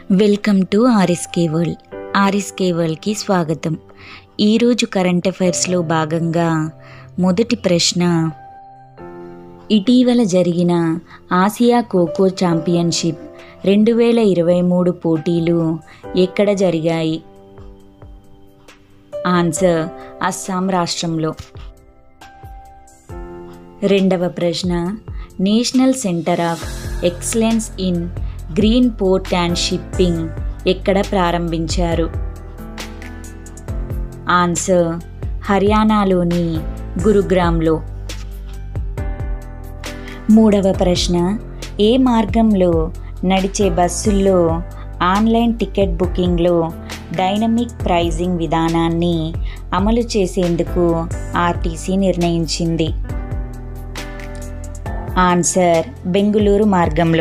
welcome to RSK world RSK వరల్డ్కి స్వాగతం ఈరోజు కరెంట్ అఫైర్స్లో భాగంగా మొదటి ప్రశ్న ఇటీవల జరిగిన ఆసియా ఖోఖో ఛాంపియన్షిప్ రెండు వేల ఇరవై మూడు పోటీలు ఎక్కడ జరిగాయి ఆన్సర్ అస్సాం రాష్ట్రంలో రెండవ ప్రశ్న national centre of excellence in green port and shipping ఎక్కడ ప్రారంభించారు ఆన్సర్ హర్యానాలోని గురుగ్రామ్లో మూడవ ప్రశ్న ఏ మార్గంలో నడిచే బస్సుల్లో ఆన్లైన్ టికెట్ బుకింగ్లో డైనమిక్ ప్రైజింగ్ విధానాన్ని అమలు చేసేందుకు ఆర్టీసీ నిర్ణయించింది ఆన్సర్ బెంగుళూరు మార్గంలో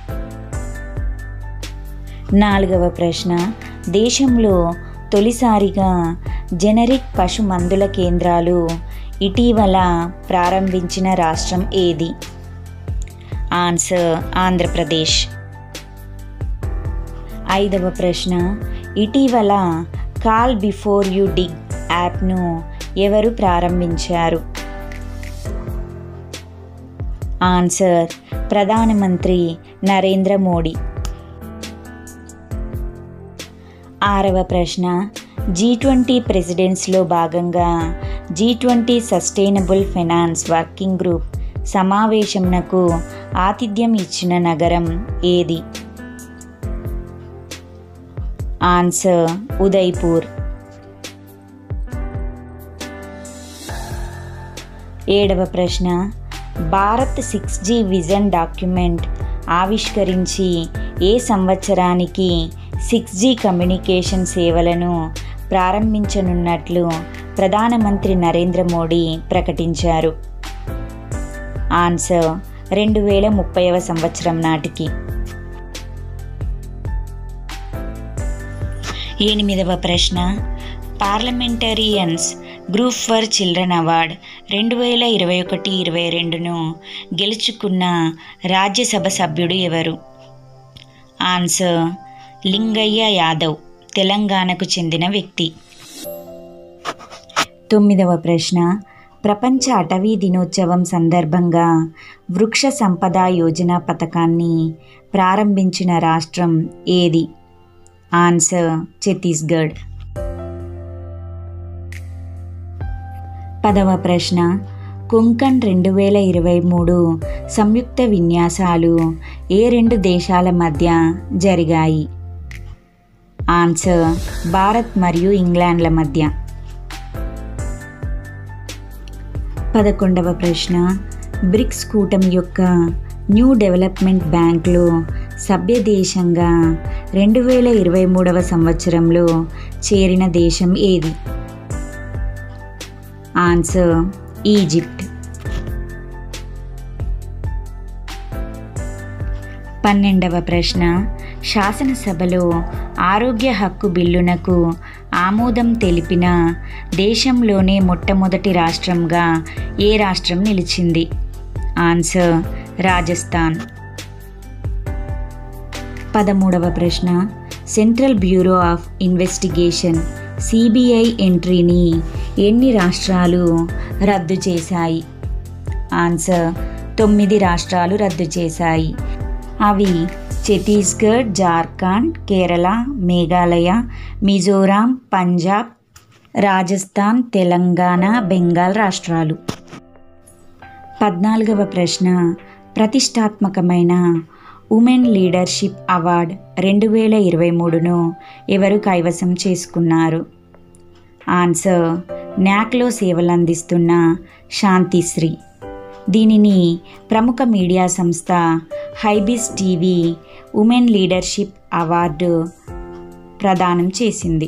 నాలుగవ ప్రశ్న దేశంలో తొలిసారిగా జెనరిక్ పశు మందుల కేంద్రాలు ఇటీవల ప్రారంభించిన రాష్ట్రం ఏది ఆన్సర్ ఆంధ్రప్రదేశ్ ఐదవ ప్రశ్న ఇటీవల కాల్ బిఫోర్ యు డిగ్ యాప్ను ఎవరు ప్రారంభించారు ఆన్సర్ ప్రధానమంత్రి నరేంద్ర మోడీ ఆరవ ప్రశ్న జీ ట్వంటీ ప్రెసిడెంట్స్లో భాగంగా G twenty sustainable finance working group సమావేశంనకు ఆతిథ్యం ఇచ్చిన నగరం ఏది ఆన్సర్ ఉదయ్పూర్ ఏడవ ప్రశ్న Bharat six G vision document ఆవిష్కరించి ఏ సంవత్సరానికి సిక్స్ జీ కమ్యూనికేషన్ సేవలను ప్రారంభించనున్నట్లు ప్రధానమంత్రి నరేంద్ర మోడీ ప్రకటించారు ఆన్సర్ రెండు వేల ముప్పైవ సంవత్సరం నాటికి ఎనిమిదవ ప్రశ్న parliamentarians group for children award రెండు వేల ఇరవై ఒకటి ఇరవై రెండును గెలుచుకున్న రాజ్యసభ సభ్యుడు ఎవరు ఆన్సర్ లింగయ్య యాదవ్ తెలంగాణకు చెందిన వ్యక్తి తొమ్మిదవ ప్రశ్న ప్రపంచ అటవీ దినోత్సవం సందర్భంగా వృక్ష సంపద యోజన పథకాన్ని ప్రారంభించిన రాష్ట్రం ఏది ఆన్సర్ ఛత్తీస్గఢ్ పదవ ప్రశ్న కొంకణ్ రెండు వేల ఇరవై మూడు సంయుక్త విన్యాసాలు ఏ రెండు దేశాల మధ్య జరిగాయి ఆన్సర్ భారత్ మరియు ఇంగ్లాండ్ల మధ్య పదకొండవ ప్రశ్న బ్రిక్స్ కూటమి యొక్క న్యూ డెవలప్మెంట్ బ్యాంక్లో సభ్య దేశంగా రెండు వేల ఇరవై మూడవ సంవత్సరంలో చేరిన దేశం ఏది ఆన్సర్ ఈజిప్ట్ పన్నెండవ ప్రశ్న శాసనసభలో ఆరోగ్య హక్కు బిల్లునకు ఆమోదం తెలిపిన దేశంలోనే మొట్టమొదటి రాష్ట్రంగా ఏ రాష్ట్రం నిలిచింది ఆన్సర్ రాజస్థాన్ పదమూడవ ప్రశ్న central bureau of investigation CBI ఎంట్రీని ఎన్ని రాష్ట్రాలు రద్దు చేశాయి ఆన్సర్ తొమ్మిది రాష్ట్రాలు రద్దు చేశాయి అవి ఛత్తీస్గఢ్ జార్ఖండ్ కేరళ మేఘాలయ మిజోరాం పంజాబ్ రాజస్థాన్ తెలంగాణ బెంగాల్ రాష్ట్రాలు పద్నాలుగవ ప్రశ్న ప్రతిష్టాత్మకమైన ఉమెన్ లీడర్షిప్ అవార్డ్ రెండు వేల ఇరవై మూడును ఎవరు కైవసం చేసుకున్నారు ఆన్సర్ న్యాక్లో సేవలందిస్తున్న శాంతిశ్రీ దీనిని ప్రముఖ మీడియా సంస్థ HyBiz TV women leadership award ప్రదానం చేసింది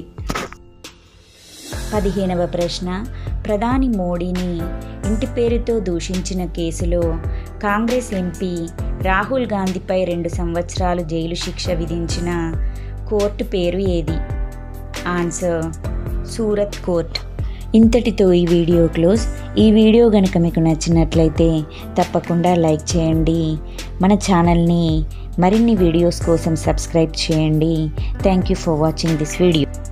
పదిహేనవ ప్రశ్న ప్రధాని మోడీని ఇంటి పేరుతో దూషించిన కేసులో కాంగ్రెస్ ఎంపీ రాహుల్ గాంధీపై రెండు సంవత్సరాలు జైలు శిక్ష విధించిన కోర్టు పేరు ఏది ఆన్సర్ సూరత్ కోర్ట్ ఇంతటితో ఈ వీడియో క్లోజ్ ఈ వీడియో కనుక మీకు నచ్చినట్లయితే తప్పకుండా లైక్ చేయండి మన ఛానల్ని మరిన్ని వీడియోస్ కోసం సబ్స్క్రైబ్ చేయండి thank you for watching this video